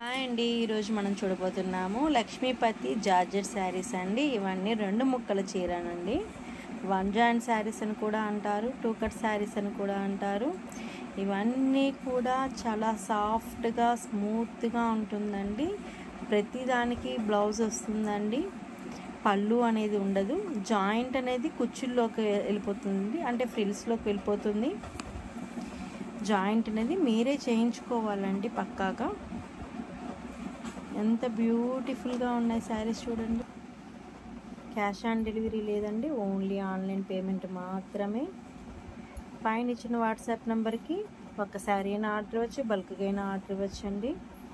hi అండి ఈరోజు మనం చూడబోతున్నాము లక్ష్మీపతి జార్జెట్ శారీస్ అండి ఇవన్నీ రెండు ముక్కల చీరనండి వన్ జాయింట్ శారీస్ అని కూడా అంటారు టూ కట్ శారీస్ అని కూడా అంటారు ఇవన్నీ కూడా చాలా సాఫ్ట్గా స్మూత్గా ఉంటుందండి ప్రతిదానికి బ్లౌజ్ వస్తుందండి పళ్ళు అనేది ఉండదు జాయింట్ అనేది కుచ్చుల్లోకి వెళ్ళిపోతుంది అంటే ఫ్రిల్స్లోకి వెళ్ళిపోతుంది జాయింట్ అనేది మీరే చేయించుకోవాలండి పక్కాగా ఎంత బ్యూటిఫుల్గా ఉన్నాయి శారీస్ చూడండి క్యాష్ ఆన్ డెలివరీ లేదండి ఓన్లీ ఆన్లైన్ పేమెంట్ మాత్రమే పైన ఇచ్చిన వాట్సాప్ నెంబర్కి ఒక శారీ అయినా ఆర్డర్ ఇవ్వచ్చు బల్క్గా అయినా ఆర్డర్ ఇవ్వచ్చండి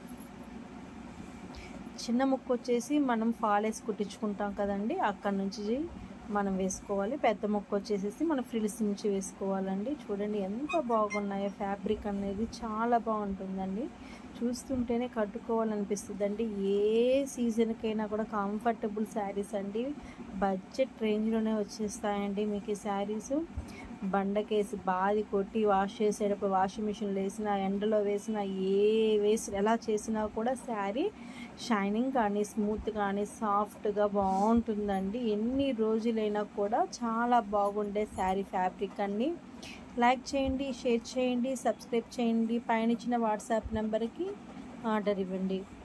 చిన్న ముక్కు వచ్చేసి మనం ఫాల్ వేసి కుట్టించుకుంటాం కదండి అక్కడ నుంచి మనం వేసుకోవాలి పెద్ద ముక్క వచ్చేసేసి మన ఫ్రిల్స్ నుంచి వేసుకోవాలండి చూడండి ఎంత బాగున్నాయో ఫ్యాబ్రిక్ అనేది చాలా బాగుంటుందండి చూస్తుంటేనే కట్టుకోవాలనిపిస్తుంది అండి ఏ సీజన్కైనా కూడా కంఫర్టబుల్ శారీస్ అండి బడ్జెట్ రేంజ్లోనే వచ్చేస్తాయండి మీకు ఈ శారీస్ బండకేసి బాది కొట్టి వాష్ చేసేటప్పుడు వాషింగ్ మిషన్లో వేసినా ఎండలో వేసినా ఏ వేసి ఎలా చేసినా కూడా శారీ షైనింగ్ కానీ స్మూత్ కానీ సాఫ్ట్గా బాగుంటుందండి ఎన్ని రోజులైనా కూడా చాలా బాగుండే శారీ ఫ్యాబ్రిక్ అండి లైక్ చేయండి షేర్ చేయండి సబ్స్క్రైబ్ చేయండి పైన ఇచ్చిన వాట్సాప్ నెంబర్కి ఆర్డర్ ఇవ్వండి